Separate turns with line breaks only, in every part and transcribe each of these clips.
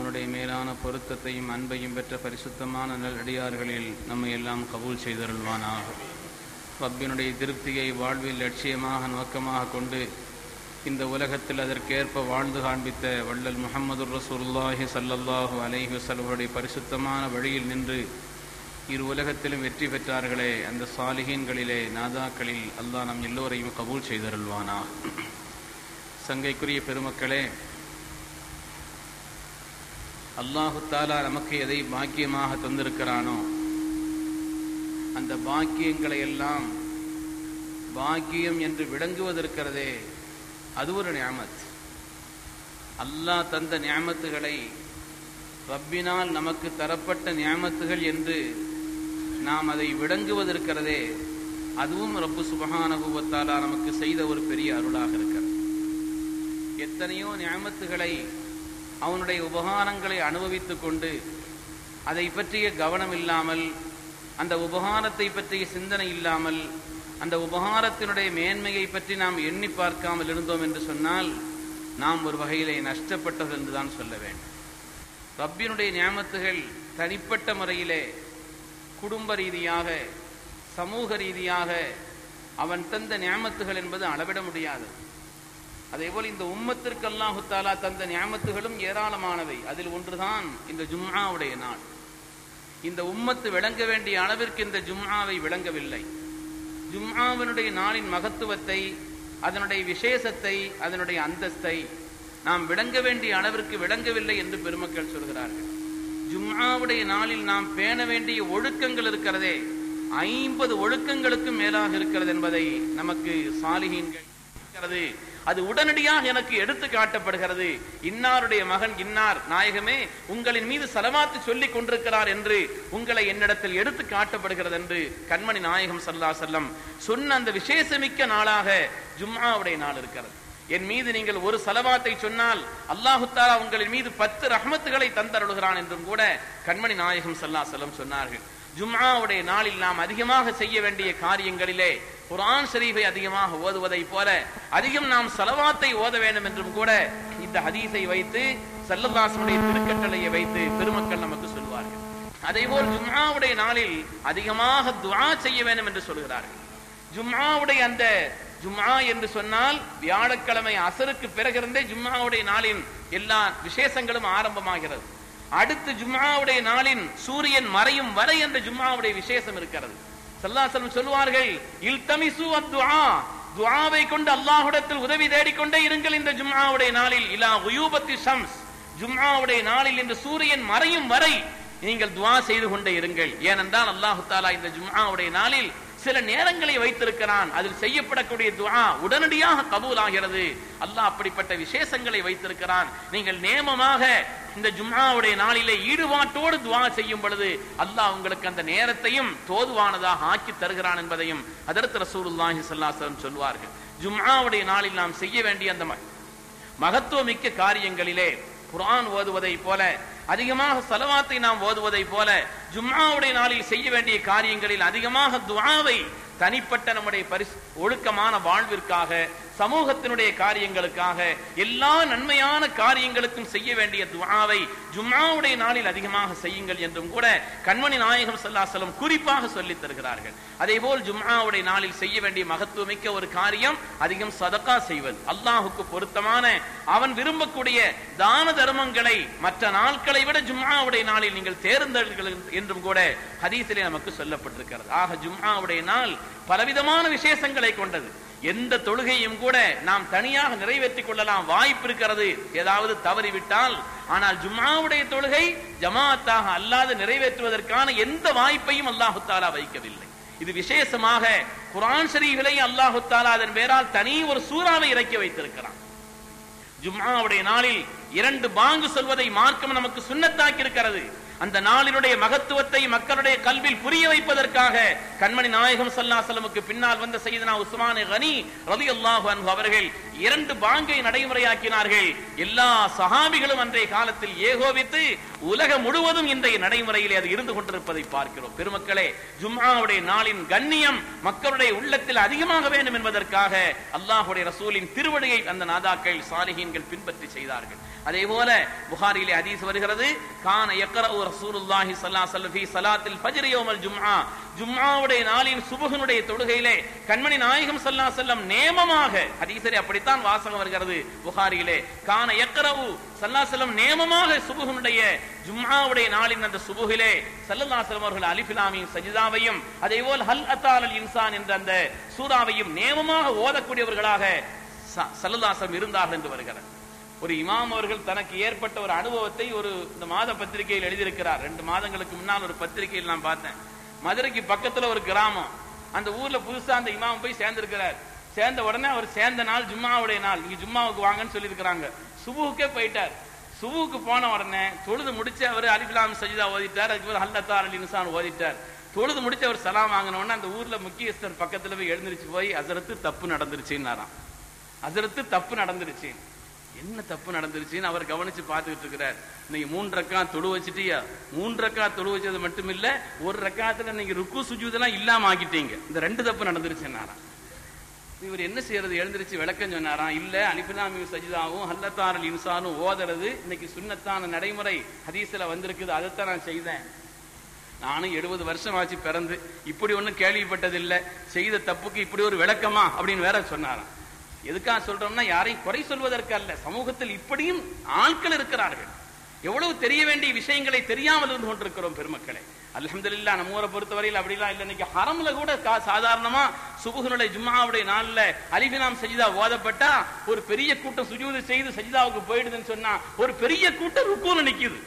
அவனுடைய மேலான பொருத்தத்தையும் அன்பையும் பெற்ற பரிசுத்தமான நல்லடியார்களில் நம்மை எல்லாம் கபூல் செய்தருள்வானாக ரப்பினுடைய திருப்தியை வாழ்வில் லட்சியமாக நோக்கமாக கொண்டு இந்த உலகத்தில் அதற்கேற்ப வாழ்ந்து காண்பித்த வள்ளல் முகமது ரசூலுல்லாஹி ஸல்லல்லாஹு அலைஹி வஸல்லமுடைய பரிசுத்தமான வழியில் நின்று இரு உலகத்திலும் வெற்றி பெற்றார்களே அந்த சாலிகீன்களிலே நாதாக்களில் அல்லாஹ் நம் எல்லோரையும் கபூல் செய்தருள்வானா சங்கைக்குரிய பெருமக்களே அல்லாஹு தாலா நமக்கு எதை பாக்கியமாக தந்திருக்கிறானோ அந்த பாக்கியங்களை எல்லாம் பாக்கியம் என்று விளங்குவதற்கிறதே அது ஒரு நியாமத் அல்லாஹ் தந்த நியாமத்துகளை ரப்பினால் நமக்கு தரப்பட்ட நியாமத்துகள் என்று நாம் அதை விளங்குவதற்கிறதே அதுவும் ரப்பு சுபகானுபவத்தாலா நமக்கு செய்த ஒரு பெரிய அருளாக இருக்கிறது எத்தனையோ நியாமத்துகளை அவனுடைய உபகாரங்களை அனுபவித்துக் கொண்டு அதை பற்றிய கவனம் இல்லாமல் அந்த உபகாரத்தை பற்றிய சிந்தனை இல்லாமல் அந்த உபகாரத்தினுடைய மேன்மையை பற்றி நாம் எண்ணி பார்க்காமல் இருந்தோம் என்று சொன்னால் நாம் ஒரு வகையிலே நஷ்டப்பட்டது என்றுதான் சொல்ல வேண்டும் ரப்பினுடைய நியாமத்துகள் தனிப்பட்ட முறையிலே குடும்ப ரீதியாக சமூக ரீதியாக அவன் தந்த நியாமத்துகள் என்பது அளவிட முடியாது அதேபோல் இந்த உம்மத்திற்கு அல்லாஹு தாலா தந்த நியாமத்துகளும் ஏராளமானவை அதில் ஒன்றுதான் இந்த ஜும்ஆவுடைய நாள் இந்த உம்மத்து விளங்க வேண்டிய அளவிற்கு இந்த ஜும்ஆவை விளங்கவில்லை ஜும்ஆவினுடைய நாளின் மகத்துவத்தை அதனுடைய விசேஷத்தை அதனுடைய அந்தஸ்தை நாம் விளங்க வேண்டிய அளவிற்கு விளங்கவில்லை என்று பெருமக்கள் சொல்கிறார்கள் ஜும்ஆவுடைய நாளில் நாம் பேண வேண்டிய ஒழுக்கங்கள் இருக்கிறதே ஐம்பது ஒழுக்கங்களுக்கும் மேலாக இருக்கிறது என்பதை நமக்கு சாலிகீன்கள் இருக்கிறது அது உடனடியாக எனக்கு எடுத்து காட்டப்படுகிறது இன்னாருடைய மகன் இன்னார் நாயகமே உங்களின் மீது சலவாத்து சொல்லிக் கொண்டிருக்கிறார் என்று உங்களை என்னிடத்தில் எடுத்து காட்டப்படுகிறது என்று கண்மணி நாயகம் சல்லா செல்லம் சொன்ன அந்த விசேஷமிக்க நாளாக ஜும்மாவுடைய நாள் இருக்கிறது என் மீது நீங்கள் ஒரு சலவாத்தை சொன்னால் அல்லாஹு தாலா உங்களின் மீது பத்து ரஹமத்துகளை தந்தருளுகிறான் என்றும் கூட கண்மணி நாயகம் சல்லா செல்லம் சொன்னார்கள் ஜும்ஆவுடைய நாளில் நாம் அதிகமாக செய்ய வேண்டிய காரியங்களிலே குரான் ஷரீஃபை அதிகமாக ஓதுவதை போல அதிகம் நாம் சலவாத்தை ஓத வேண்டும் என்றும் கூட இந்த ஹதீஸை வைத்து சல்லல்லாசனுடைய திருக்கட்டளையை வைத்து பெருமக்கள் நமக்கு சொல்வார்கள் அதேபோல் ஜும்ஆவுடைய நாளில் அதிகமாக துஆ செய்ய வேண்டும் என்று சொல்கிறார்கள் ஜும்ஆவுடைய அந்த ஜும்ஆ என்று சொன்னால் வியாழக்கிழமை அசருக்கு பிறகிருந்தே ஜும்ஆவுடைய நாளின் எல்லா விசேஷங்களும் ஆரம்பமாகிறது அடுத்து ஜும்மாவுடைய நாளின் சூரியன் மறையும் வரை என்ற ஜும்மாவுடைய விசேஷம் இருக்கிறது சல்லாசலம் சொல்வார்கள் இல் தமிசு அத்துஆ துஆவை கொண்டு அல்லாஹ்விடத்தில் உதவி தேடிக்கொண்டே இருங்கள் இந்த ஜும்மாவுடைய நாளில் இலா உயூபத்தி ஷம்ஸ் ஜும்மாவுடைய நாளில் இந்த சூரியன் மறையும் வரை நீங்கள் துஆ செய்து கொண்டே இருங்கள் ஏனென்றால் அல்லாஹு தாலா இந்த ஜும்மாவுடைய நாளில் சில நேரங்களை வைத்திருக்கிறான் அதில் செய்யப்படக்கூடிய துஆ உடனடியாக கபூல் ஆகிறது அல்லாஹ் அப்படிப்பட்ட விசேஷங்களை வைத்திருக்கிறான் நீங்கள் நேமமாக இந்த ஜும்ஆவுடைய நாளிலே ஈடுபாட்டோடு துஆ செய்யும் பொழுது அல்லாஹ் உங்களுக்கு அந்த நேரத்தையும் தோதுவானதாக ஆக்கி தருகிறான் என்பதையும் அதற்கு ரசூலுல்லாஹி ஸல்லல்லாஹு அலைஹி வஸல்லம் சொல்வார்கள் ஜும்ஆவுடைய நாளில் நாம் செய்ய வேண்டிய அந்த மகத்துவமிக்க காரியங்களிலே குர்ஆன் ஓதுவதை போல அதிகமாக சலவாத்தை நாம் ஓதுவதை போல ஜும்ஆவுடைய நாளில் செய்ய வேண்டிய காரியங்களில் அதிகமாக துஆவை தனிப்பட்ட நம்முடைய பரிசு ஒழுக்கமான வாழ்விற்காக சமூகத்தினுடைய காரியங்களுக்காக எல்லா நன்மையான காரியங்களுக்கும் செய்ய வேண்டிய துஆவை ஜும்ஆவுடைய நாளில் அதிகமாக செய்யுங்கள் என்றும் கூட கண்மணி நாயகம் சல்லாசலம் குறிப்பாக சொல்லித் தருகிறார்கள் அதே போல் ஜும்ஆவுடைய நாளில் செய்ய வேண்டிய மகத்துவமிக்க ஒரு காரியம் அதிகம் சதக்கா செய்வது அல்லாஹுக்கு பொருத்தமான அவன் விரும்பக்கூடிய தான தர்மங்களை மற்ற நாட்களை விட ஜும்ஆவுடைய நாளில் நீங்கள் தேர்ந்தெடுங்கள் என்றும் கூட ஹதீஸிலே நமக்கு சொல்லப்பட்டிருக்கிறது ஆக ஜும்ஆவுடைய நாள் பலவிதமான விசேஷங்களை கொண்டது எந்த தொழுகையும் கூட நாம் தனியாக நிறைவேற்றிக் கொள்ளலாம் வாய்ப்பு இருக்கிறது ஏதாவது தவறிவிட்டால் ஆனால் ஜும்மாவுடைய தொழுகை ஜமாத்தாக அல்லாது நிறைவேற்றுவதற்கான எந்த வாய்ப்பையும் அல்லாஹு தாலா வைக்கவில்லை இது விசேஷமாக குரான் ஷரீஃபிலே அல்லாஹு தாலா அதன் பேரால் தனி ஒரு சூறாவை இறக்கி வைத்திருக்கிறான் ஜும்மாவுடைய நாளில் இரண்டு பாங்கு சொல்வதை மார்க்கம் நமக்கு சுண்ணத்தாக்கி இருக்கிறது அந்த நாளினுடைய மகத்துவத்தை மக்களுடைய கல்வியில் புரிய வைப்பதற்காக கண்மணி நாயகம் சல்லாசலமுக்கு பின்னால் வந்த செய்தனா உஸ்மானே கனி ரலி அல்லாஹு அவர்கள் இரண்டு பாங்கை நடைமுறையாக்கினார்கள் எல்லா சஹாபிகளும் அன்றைய காலத்தில் ஏகோபித்து உலகம் முழுவதும் இன்றைய நடைமுறையிலே அது இருந்து கொண்டிருப்பதை பார்க்கிறோம் பெருமக்களே ஜும்ஆவுடைய நாளின் கண்ணியம் மக்களுடைய உள்ளத்தில் அதிகமாக வேண்டும் என்பதற்காக அல்லாஹுடைய ரசூலின் திருவடியை அந்த நாதாக்கள் சாலிஹீன்கள் பின்பற்றி செய்தார்கள் அதே போல புகாரிலே ஹதீஸ் வருகிறது கான யக்ரஉ ரசூலுல்லாஹி ஸல்லல்லாஹு அலைஹி வஸல்லம் ஃபீ ஸலாத்தில் ஃபஜ்ர் யௌமல் ஜும்ஆ ஜும்ஆவுடைய நாளின் சுபஹனுடைய தொழுகையிலே கண்மணி நாயகம் ஸல்லல்லாஹு அலைஹி வஸல்லம் நேமமாக ஹதீஸிலே அப்படித்தான் வாசகம் வருகிறது புகாரியிலே கான யக்ரஉ ஸல்லல்லாஹு அலைஹி வஸல்லம் நேமமாக சுபஹனுடைய ஜும்ஆவுடைய நாளின் அந்த சுபஹிலே ஸல்லல்லாஹு அலைஹி வஸல்லம் அவர்கள் அலிஃப் லாம் மீம் சஜிதாவையும் அதே போல் ஹல் அத்தால் இன்சான் என்ற அந்த சூறாவையும் நேமமாக ஓதக்கூடியவர்களாக ச- ஸல்லல்லாஹு அலைஹி வஸல்லம் இருந்தார்கள் என்று வருகிறது ஒரு இமாம் அவர்கள் தனக்கு ஏற்பட்ட ஒரு அனுபவத்தை ஒரு இந்த மாத பத்திரிகையில் எழுதியிருக்கிறார் ரெண்டு மாதங்களுக்கு முன்னால் ஒரு பத்திரிகையில் நான் பார்த்தேன் மதுரைக்கு பக்கத்துல ஒரு கிராமம் அந்த ஊர்ல புதுசா அந்த இமாம் போய் சேர்ந்திருக்கிறார் சேர்ந்த உடனே அவர் சேர்ந்த நாள் ஜும்மாவுடைய நாள் நீங்க ஜும்மாவுக்கு வாங்கன்னு சொல்லியிருக்கிறாங்க சுபுவுக்கே போயிட்டார் சுபுவுக்கு போன உடனே தொழுது முடிச்சு அவர் அலிஃபிலாம் சஜிதா ஓதிட்டார் அதுக்கு ஒரு ஹல்லத்தார் அலி நிசான் ஓதிட்டார் தொழுது முடிச்சு அவர் சலாம் வாங்கின உடனே அந்த ஊர்ல முக்கியஸ்தர் பக்கத்துல போய் எழுந்திருச்சு போய் அசரத்து தப்பு நடந்துருச்சுன்னாராம் அசரத்து தப்பு நடந்துருச்சு என்ன தப்பு நடந்துருச்சுன்னு அவர் கவனிச்சு பார்த்துக்கிட்டு இருக்கிறார் நீங்க மூன்று ரக்கா தொழு வச்சுட்டியா மூன்று ரக்கா தொழு வச்சது மட்டும் இல்ல ஒரு ரக்காத்துல நீங்க ருக்கு சுஜூதெல்லாம் இல்லாம ஆக்கிட்டீங்க இந்த ரெண்டு தப்பு நடந்துருச்சுன்னாராம் இவர் என்ன செய்யறது எழுந்திருச்சு விளக்கம் சொன்னாராம் இல்ல அலிபிலாமி சஜிதாவும் ஹல்லத்தாரல் இன்சானும் ஓதுறது இன்னைக்கு சுன்னத்தான நடைமுறை ஹதீஸ்ல வந்திருக்குது அதைத்தான் நான் செய்தேன் நானும் எழுபது வருஷம் ஆச்சு பிறந்து இப்படி ஒண்ணும் கேள்விப்பட்டதில்லை செய்த தப்புக்கு இப்படி ஒரு விளக்கமா அப்படின்னு வேற சொன்னாராம் எதுக்காக சொல்றோம்னா யாரையும் குறை சொல்வதற்கு அல்ல சமூகத்தில் இப்படியும் ஆட்கள் இருக்கிறார்கள் எவ்வளவு தெரிய வேண்டிய விஷயங்களை தெரியாமல் இருந்து கொண்டிருக்கிறோம் பெருமக்களே அல்ஹம்துலில்லாஹ் நம்ம ஊரை பொறுத்தவரையில் அப்படிலாம் இல்லை இன்னைக்கு ஹரம்ல கூட கா- சாதாரணமா சுபுகனுடைய ஜும்மாவுடைய நாள்ல அலிபினாம் சஜிதா ஓதப்பட்டா ஒரு பெரிய கூட்டம் சுஜூது செய்து சஜிதாவுக்கு போயிடுதுன்னு சொன்னா ஒரு பெரிய கூட்டம் ருக்கூல நிக்குது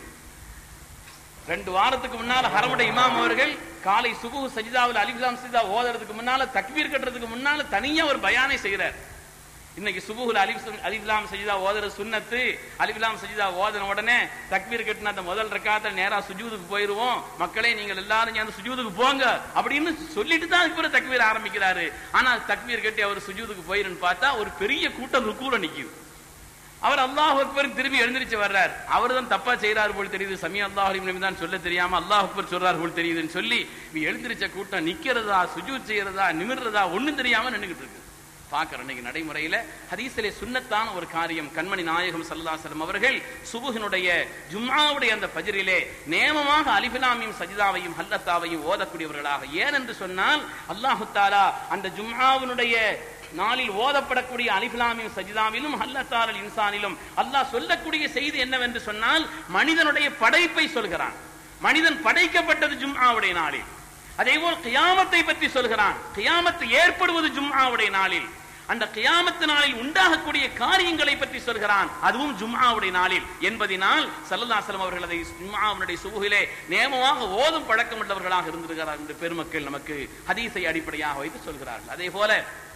ரெண்டு வாரத்துக்கு முன்னால ஹரமுடைய இமாம் அவர்கள் காலை சுபு சஜிதாவில் அலிபிலாம் சஜிதா ஓதுறதுக்கு முன்னால தக்பீர் கட்டுறதுக்கு முன்னால தனியா ஒரு பயானை செய்யறார் இன்னைக்கு சுபுகுல அலிப் அலிப்லாம் சஜிதா ஓதுற சுன்னத்து அலிப்லாம் சஜிதா ஓதுன உடனே தக்பீர் கட்டின அந்த முதல் ரக்காத்துல நேரா சுஜூதுக்கு போயிருவோம் மக்களே நீங்கள் எல்லாரும் அந்த சுஜூதுக்கு போங்க அப்படின்னு சொல்லிட்டு தான் அதுக்கு பிறகு தக்பீர் ஆரம்பிக்கிறாரு ஆனா தக்பீர் கட்டி அவர் சுஜூதுக்கு போயிருன்னு பார்த்தா ஒரு பெரிய கூட்டம் ருக்கூல நிக்குது அவர் அல்லாஹ் அக்பர் திரும்பி எழுந்திருச்சு வர்றார் அவர் தான் தப்பா செய்யறாரு போல் தெரியுது சமி அல்லாஹ் அலிம் தான் சொல்ல தெரியாம அல்லாஹ் அக்பர் சொல்றாரு போல் தெரியுதுன்னு சொல்லி நீ எழுந்திருச்ச கூட்டம் நிக்கிறதா சுஜூத் செய்யறதா நிமிர்றதா ஒண்ணும் தெரியாம நின்னுகிட்டு இருக்கு பார்க்கிறோம் இன்னைக்கு நடைமுறையில ஹதீஸிலே சுன்னத்தான ஒரு காரியம் கண்மணி நாயகம் சல்லாசலம் அவர்கள் சுபுகினுடைய ஜும்மாவுடைய அந்த பஜரிலே நேமமாக அலிபிலாமையும் சஜிதாவையும் ஹல்லத்தாவையும் ஓதக்கூடியவர்களாக ஏன் என்று சொன்னால் அல்லாஹு தாலா அந்த ஜும்மாவினுடைய நாளில் ஓதப்படக்கூடிய அலிஃபிலாமியும் சஜிதாவிலும் அல்லத்தாரல் இன்சானிலும் அல்லாஹ் சொல்லக்கூடிய செய்தி என்னவென்று சொன்னால் மனிதனுடைய படைப்பை சொல்கிறான் மனிதன் படைக்கப்பட்டது ஜும்ஆவுடைய நாளில் அதேபோல் கியாமத்தை பற்றி சொல்கிறான் கியாமத்து ஏற்படுவது ஜும்ஆவுடைய நாளில் அந்த கியாமத்து நாளில் உண்டாகக்கூடிய காரியங்களை பற்றி சொல்கிறான் அதுவும் ஜும்ஆவுடைய நாளில் என்பதினால் சல்லல்லாஹு அவர்கள் அதை ஜும்ஆவுடைய சுபுகிலே நேமமாக ஓதும் பழக்கம் உள்ளவர்களாக இருந்திருக்கிறார் என்று பெருமக்கள் நமக்கு ஹதீஸை அடிப்படையாக வைத்து சொல்கிறார்கள் அதே போல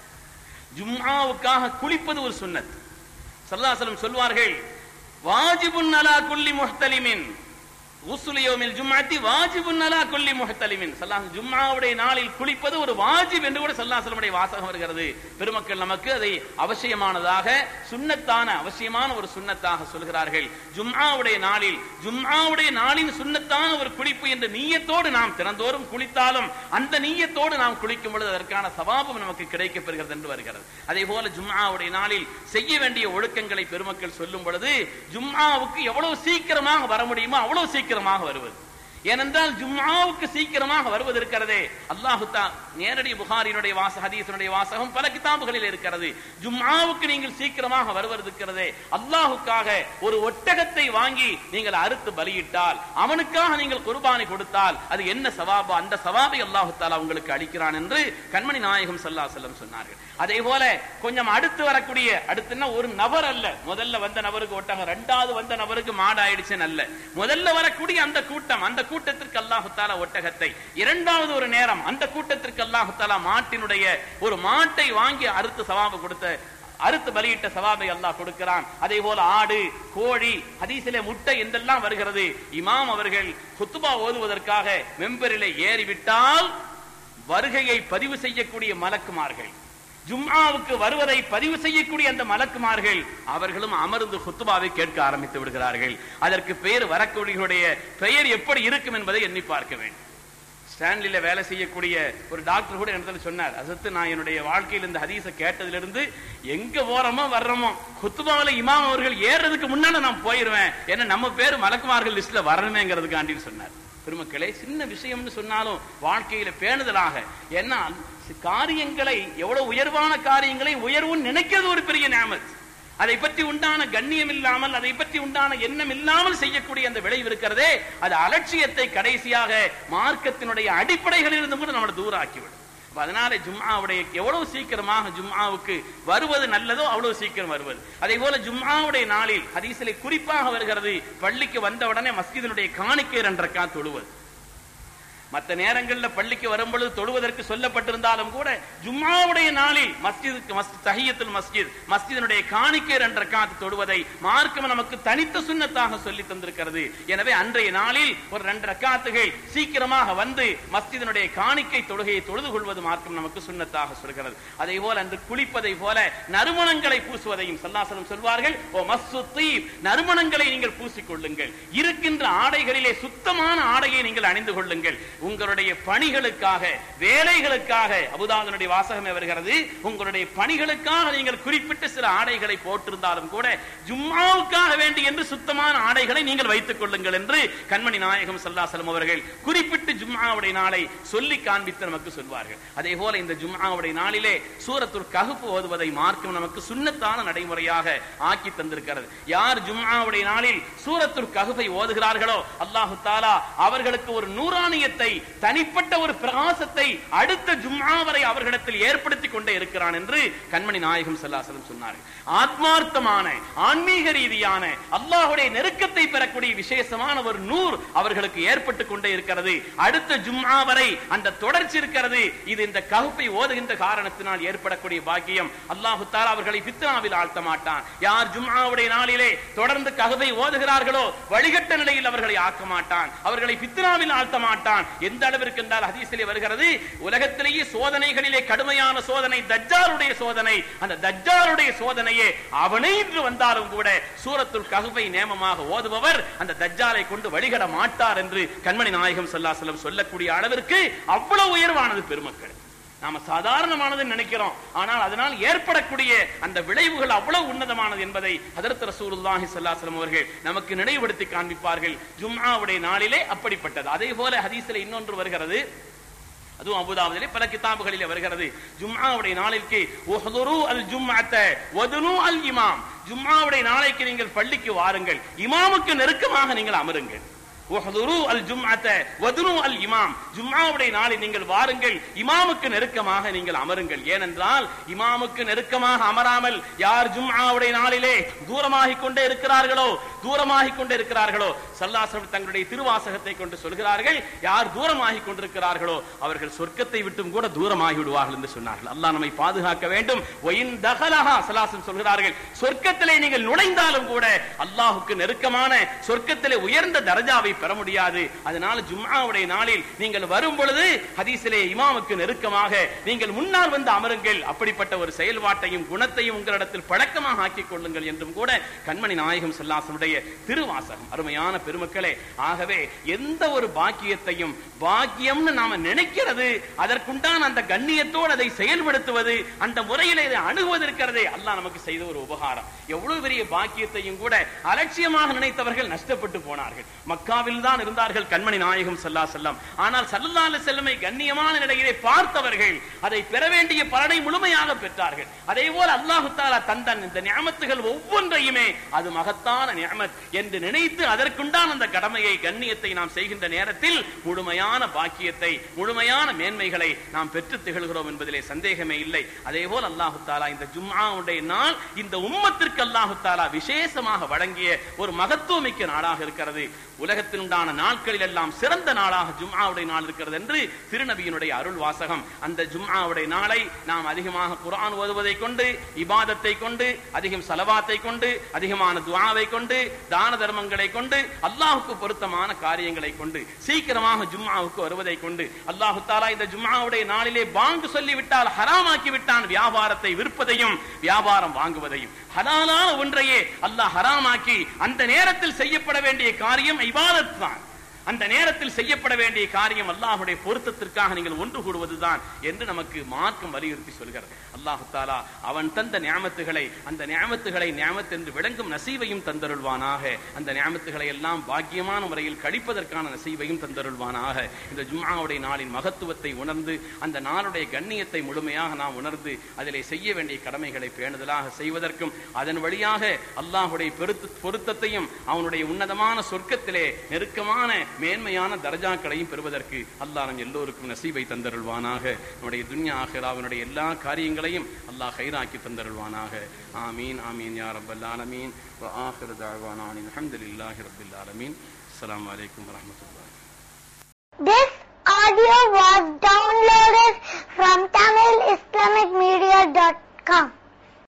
ஜும்ஆவுக்காக குளிப்பது ஒரு சுன்னத் சல்லாசலம் சொல்வார்கள் வாஜிபுன் அலா குல்லி முஹ்தலிமின் உசுலியோமில் ஜும்மாத்தி வாஜிபுன் அலா குல்லி முஹ்தலிமின் சல்லாஹ் ஜும்மாவுடைய நாளில் குளிப்பது ஒரு வாஜிப் என்று கூட சல்லாசலமுடைய வாசகம் வருகிறது பெருமக்கள் நமக்கு அதை அவசியமானதாக சுன்னத்தான அவசியமான ஒரு சுன்னத்தாக சொல்கிறார்கள் ஜும்ஆவுடைய நாளில் ஜும்ஆவுடைய நாளின் சுன்னத்தான ஒரு குளிப்பு என்ற நீயத்தோடு நாம் தினந்தோறும் குளித்தாலும் அந்த நீயத்தோடு நாம் குளிக்கும் பொழுது அதற்கான சவாபம் நமக்கு கிடைக்கப் பெறுகிறது என்று வருகிறது அதே போல ஜும்ஆவுடைய நாளில் செய்ய வேண்டிய ஒழுக்கங்களை பெருமக்கள் சொல்லும் பொழுது ஜும்ஆவுக்கு எவ்வளவு சீக்கிரமாக வர முடியுமோ அவ்வளவு சீக்கிரமாக வருவது ஏனென்றால் ஜும்ஆவுக்கு சீக்கிரமாக வருவது இருக்கிறதே அல்லாஹு தா நேரடி புகாரினுடைய வாச ஹதீஸினுடைய வாசகம் பல கிதாபுகளில் இருக்கிறது ஜும்ஆவுக்கு நீங்கள் சீக்கிரமாக வருவது இருக்கிறதே அல்லாஹுக்காக ஒரு ஒட்டகத்தை வாங்கி நீங்கள் அறுத்து பலியிட்டால் அவனுக்காக நீங்கள் குர்பானி கொடுத்தால் அது என்ன சவாபு அந்த சவாபை அல்லாஹு தாலா உங்களுக்கு அளிக்கிறான் என்று கண்மணி நாயகம் சல்லா செல்லம் சொன்னார்கள் அதே போல கொஞ்சம் அடுத்து வரக்கூடிய அடுத்துன்னா ஒரு நபர் அல்ல முதல்ல வந்த நபருக்கு ஒட்டகம் ரெண்டாவது வந்த நபருக்கு மாடு ஆயிடுச்சுன்னு அல்ல முதல்ல வரக்கூடிய அந்த கூட்டம் அந்த கூட்டத்திற்கு அல்லாஹு தாலா ஒட்டகத்தை இரண்டாவது ஒரு நேரம் அந்த கூட்டத்திற்கு அல்லாஹு தாலா மாட்டினுடைய ஒரு மாட்டை வாங்கி அறுத்து சவாபு கொடுத்த அறுத்து பலியிட்ட சவாபை அல்லாஹ் கொடுக்கிறான் அதே போல ஆடு கோழி ஹதீஸிலே முட்டை என்றெல்லாம் வருகிறது இமாம் அவர்கள் குத்துபா ஓதுவதற்காக மெம்பரிலே ஏறிவிட்டால் வருகையை பதிவு செய்யக்கூடிய மலக்குமார்கள் ஜும்ஆவுக்கு வருவதை பதிவு செய்யக்கூடிய அந்த மலக்குமார்கள் அவர்களும் அமர்ந்து குத்துபாவை கேட்க ஆரம்பித்து விடுகிறார்கள் அதற்கு பெயர் வரக்கூடியவருடைய பெயர் எப்படி இருக்கும் என்பதை எண்ணி பார்க்க வேண்டும் ஸ்டான்லில வேலை செய்யக்கூடிய ஒரு டாக்டர் கூட இடத்துல சொன்னார் அசத்து நான் என்னுடைய வாழ்க்கையில் இந்த ஹதீஸை கேட்டதிலிருந்து எங்க போறோமோ வர்றோமோ குத்துபாவில இமாம் அவர்கள் ஏறுறதுக்கு முன்னால நான் போயிருவேன் ஏன்னா நம்ம பேர் மலக்குமார்கள் லிஸ்ட்ல வரணுமேங்கிறதுக்காண்டின்னு சொன்னார் பெருமக்களே சின்ன விஷயம்னு சொன்னாலும் வாழ்க்கையில பேணுதலாக ஏன்னா காரியங்களை எவ்வளவு உயர்வான காரியங்களை உயர்வுன்னு நினைக்கிறது ஒரு பெரிய நியமத் அதை பற்றி உண்டான கண்ணியம் இல்லாமல் அதை பற்றி உண்டான எண்ணம் இல்லாமல் செய்யக்கூடிய அந்த விளைவு இருக்கிறதே அது அலட்சியத்தை கடைசியாக மார்க்கத்தினுடைய அடிப்படைகளில் இருந்து கூட நம்மளை தூரம் ஆக்கிவிடும் அப்ப அதனால ஜும்மாவுடைய எவ்வளவு சீக்கிரமாக ஜும்மாவுக்கு வருவது நல்லதோ அவ்வளவு சீக்கிரம் வருவது அதே போல ஜும்மாவுடைய நாளில் ஹதீஸிலே குறிப்பாக வருகிறது பள்ளிக்கு வந்த உடனே மஸ்ஜிதினுடைய காணிக்கை ரெண்டரைக்கா தொழுவது மற்ற நேரங்கள்ல பள்ளிக்கு வரும்பொழுது தொழுவதற்கு சொல்லப்பட்டிருந்தாலும் கூட ஜும்மாவுடைய நாளில் மஸ்ஜிதுக்கு மஸ்ஜித் தஹியத்துல் மஸ்ஜித் மஸ்ஜிதினுடைய காணிக்கை ரெண்டு ரக்காத்து தொழுவதை மார்க்கம் நமக்கு தனித்த சுண்ணத்தாக சொல்லி தந்திருக்கிறது எனவே அன்றைய நாளில் ஒரு ரெண்டு ரக்காத்துகள் சீக்கிரமாக வந்து மஸ்ஜிதினுடைய காணிக்கை தொழுகையை தொழுது கொள்வது மார்க்கம் நமக்கு சுண்ணத்தாக சொல்கிறது அதே போல அன்று குளிப்பதை போல நறுமணங்களை பூசுவதையும் சல்லாசனம் சொல்வார்கள் ஓ மஸ்ஸு தீப் நறுமணங்களை நீங்கள் பூசிக்கொள்ளுங்கள் இருக்கின்ற ஆடைகளிலே சுத்தமான ஆடையை நீங்கள் அணிந்து கொள்ளுங்கள் உங்களுடைய பணிகளுக்காக வேலைகளுக்காக அபுதாதனுடைய வாசகமே வருகிறது உங்களுடைய பணிகளுக்காக நீங்கள் குறிப்பிட்ட சில ஆடைகளை போட்டிருந்தாலும் கூட ஜும்மாவுக்காக வேண்டி என்று சுத்தமான ஆடைகளை நீங்கள் வைத்துக் கொள்ளுங்கள் என்று கண்மணி நாயகம் சல்லாசலம் அவர்கள் குறிப்பிட்டு ஜும்மாவுடைய நாளை சொல்லி காண்பித்து நமக்கு சொல்வார்கள் அதே போல இந்த ஜும்மாவுடைய நாளிலே சூரத்துல் ககுப்பு ஓதுவதை மார்க்கம் நமக்கு சுண்ணத்தான நடைமுறையாக ஆக்கி தந்திருக்கிறது யார் ஜும்மாவுடைய நாளில் சூரத்துல் ககுப்பை ஓதுகிறார்களோ அல்லாஹு தாலா அவர்களுக்கு ஒரு நூறானியத்தை தனிப்பட்ட ஒரு பிரகாசத்தை அடுத்த ஜும்மா வரை அவர்களிடத்தில் ஏற்படுத்திக் கொண்டே இருக்கிறான் என்று கண்மணி நாயகம் சல்லாசலம் சொன்னார்கள் ஆத்மார்த்தமான ஆன்மீக ரீதியான அல்லாஹுடைய நெருக்கத்தை பெறக்கூடிய விசேஷமான ஒரு நூர் அவர்களுக்கு ஏற்பட்டு கொண்டே இருக்கிறது அடுத்த ஜும்மா வரை அந்த தொடர்ச்சி இருக்கிறது இது இந்த ககுப்பை ஓதுகின்ற காரணத்தினால் ஏற்படக்கூடிய பாக்கியம் அல்லாஹு தாலா அவர்களை பித்னாவில் ஆழ்த்த மாட்டான் யார் ஜும்மாவுடைய நாளிலே தொடர்ந்து ககுப்பை ஓதுகிறார்களோ வழிகட்ட நிலையில் அவர்களை ஆக்க மாட்டான் அவர்களை பித்னாவில் ஆழ்த்த மாட்டான் எந்த அளவிற்கு என்றால் ஹதீஸிலே வருகிறது உலகத்திலேயே சோதனைகளிலே கடுமையான சோதனை தஜ்ஜாலுடைய சோதனை அந்த தஜ்ஜாலுடைய சோதனையே அவனை இன்று வந்தாலும் கூட சூரத்துல் ககுவை நேமமாக ஓதுபவர் அந்த தஜ்ஜாலை கொண்டு வழிகட மாட்டார் என்று கண்மணி நாயகம் சல்லாசலம் சொல்லக்கூடிய அளவிற்கு அவ்வளவு உயர்வானது பெருமக்கள் நாம சாதாரணமானது நினைக்கிறோம் ஆனால் அதனால் ஏற்படக்கூடிய அந்த விளைவுகள் அவ்வளவு உன்னதமானது என்பதை ஹதரத் ரசூலுல்லாஹி ஸல்லல்லாஹு அவர்கள் நமக்கு நினைவுபடுத்தி காண்பிப்பார்கள் ஜும்ஆவுடைய நாளிலே அப்படிப்பட்டது அதே போல ஹதீஸில் இன்னொன்று வருகிறது அதுவும் அபுதாபுதிலே பல கிதாபுகளிலே வருகிறது ஜும்ஆவுடைய நாளிற்கு உஹ்துரு அல் ஜும்அத்த வதுனு அல் இமாம் ஜும்ஆவுடைய நாளைக்கு நீங்கள் பள்ளிக்கு வாருங்கள் இமாமுக்கு நெருக்கமாக நீங்கள் அமருங்கள் உஹ்துரு அல் ஜும்அத்த வதுனு அல் இமாம் ஜும்ஆவுடைய நாளில் நீங்கள் வாருங்கள் இமாமுக்கு நெருக்கமாக நீங்கள் அமருங்கள் ஏனென்றால் இமாமுக்கு நெருக்கமாக அமராமல் யார் ஜும்ஆவுடைய நாளிலே தூரமாகிக் கொண்டே இருக்கிறார்களோ தூரமாகிக் கொண்டே இருக்கிறார்களோ சல்லாசம் தங்களுடைய திருவாசகத்தை கொண்டு சொல்கிறார்கள் யார் தூரமாகிக் கொண்டிருக்கிறார்களோ அவர்கள் சொர்க்கத்தை விட்டும் கூட தூரமாகி விடுவார்கள் என்று சொன்னார்கள் அல்லாஹ் நம்மை பாதுகாக்க வேண்டும் ஒயின் தகலஹா சல்லாசம் சொல்கிறார்கள் சொர்க்கத்திலே நீங்கள் நுழைந்தாலும் கூட அல்லாஹுக்கு நெருக்கமான சொர்க்கத்திலே உயர்ந்த தரஜாவை பெற முடியாது அதனால ஜும்ஆவுடைய நாளில் நீங்கள் வரும் பொழுது ஹதீஸிலே இமாமுக்கு நெருக்கமாக நீங்கள் முன்னால் வந்து அமருங்கள் அப்படிப்பட்ட ஒரு செயல்பாட்டையும் குணத்தையும் உங்களிடத்தில் பழக்கமாக ஆக்கிக் கொள்ளுங்கள் என்றும் கூட கண்மணி நாயகம் செல்லாசனுடைய திருவாசகம் அருமையான பெருமக்களே ஆகவே எந்த ஒரு பாக்கியத்தையும் பாக்கியம்னு நாம நினைக்கிறது அதற்குண்டான அந்த கண்ணியத்தோடு அதை செயல்படுத்துவது அந்த முறையில் இதை அணுகுவது இருக்கிறதே அல்லாஹ் நமக்கு செய்த ஒரு உபகாரம் எவ்வளவு பெரிய பாக்கியத்தையும் கூட அலட்சியமாக நினைத்தவர்கள் நஷ்டப்பட்டு போனார்கள் மக்காவில் தான் இருந்தார்கள் கண்மணி நாயகம் சல்லா செல்லம் ஆனால் சல்லல்லா செல்லமை கண்ணியமான நிலையிலே பார்த்தவர்கள் அதை பெற வேண்டிய பலனை முழுமையாக பெற்றார்கள் அதே போல அல்லாஹு தாலா தந்தன் இந்த ஞாமத்துகள் ஒவ்வொன்றையுமே அது மகத்தான ஞாமத் என்று நினைத்து அதற்குண்டான அந்த கடமையை கண்ணியத்தை நாம் செய்கின்ற நேரத்தில் முழுமையான பாக்கியத்தை முழுமையான மேன்மைகளை நாம் பெற்று திகழ்கிறோம் என்பதிலே சந்தேகமே இல்லை அதே போல் அல்லாஹு தாலா இந்த ஜும்ஆவுடைய நாள் இந்த உம்மத்திற்கு அல்லாஹு தாலா விசேஷமாக வழங்கிய ஒரு மகத்துவமிக்க நாளாக இருக்கிறது உலகத்தில் உண்டான நாட்களில் எல்லாம் சிறந்த நாளாக ஜும்ஆவுடைய நாள் இருக்கிறது என்று திருநபியினுடைய அருள் வாசகம் அந்த ஜும்ஆவுடைய நாளை நாம் அதிகமாக குர்ஆன் ஓதுவதை கொண்டு இபாதத்தை கொண்டு அதிகம் சலவாத்தை கொண்டு அதிகமான துஆவை கொண்டு தான தர்மங்களை கொண்டு அல்லாஹுக்கு பொருத்தமான காரியங்களை கொண்டு சீக்கிரமாக ஜும்ஆவுக்கு வருவதை கொண்டு அல்லாஹு தாலா இந்த ஜும்ஆவுடைய நாளிலே பாங்கு சொல்லிவிட்டால் ஹராமாக்கி விட்டான் வியாபாரத்தை விற்பதையும் வியாபாரம் வாங்குவதையும் ஹலாலான ஒன்றையே அல்லாஹ் ஹராமாக்கி அந்த நேரத்தில் செய்யப்பட வேண்டிய காரியம் இபாதத் தான் அந்த நேரத்தில் செய்யப்பட வேண்டிய காரியம் அல்லாஹுடைய பொருத்தத்திற்காக நீங்கள் ஒன்று கூடுவதுதான் என்று நமக்கு மார்க்கம் வலியுறுத்தி சொல்கிறது அல்லாஹு தாலா அவன் தந்த ஞாமத்துகளை அந்த ஞாமத்துகளை ஞாமத் என்று விளங்கும் நசீவையும் தந்தருள்வானாக அந்த ஞாமத்துகளை எல்லாம் பாக்கியமான முறையில் கழிப்பதற்கான நசீவையும் தந்தருள்வானாக இந்த ஜும்மாவுடைய நாளின் மகத்துவத்தை உணர்ந்து அந்த நாளுடைய கண்ணியத்தை முழுமையாக நாம் உணர்ந்து அதிலே செய்ய வேண்டிய கடமைகளை பேணுதலாக செய்வதற்கும் அதன் வழியாக அல்லாஹுடைய பெருத்து பொருத்தத்தையும் அவனுடைய உன்னதமான சொர்க்கத்திலே நெருக்கமான மேன்மையான தரஜாக்களையும் பெறுவதற்கு அல்லாஹ் நம் எல்லோருக்கும் நசீபை தந்தருள்வானாக நம்முடைய துன்யா ஆஹிராவினுடைய எல்லா காரியங்களையும் அல்லாஹ் கைராக்கி தந்தருள்வானாக ஆமீன் ஆமீன் யா ரப்பல் ஆலமீன் வ ஆஹிரு தஅவானா அனில் ஹம்துலில்லாஹி ரப்பில் ஆலமீன் அஸ்ஸலாமு அலைக்கும் வரஹ்மத்துல்லாஹி
This audio was downloaded from TamilIslamicMedia.com.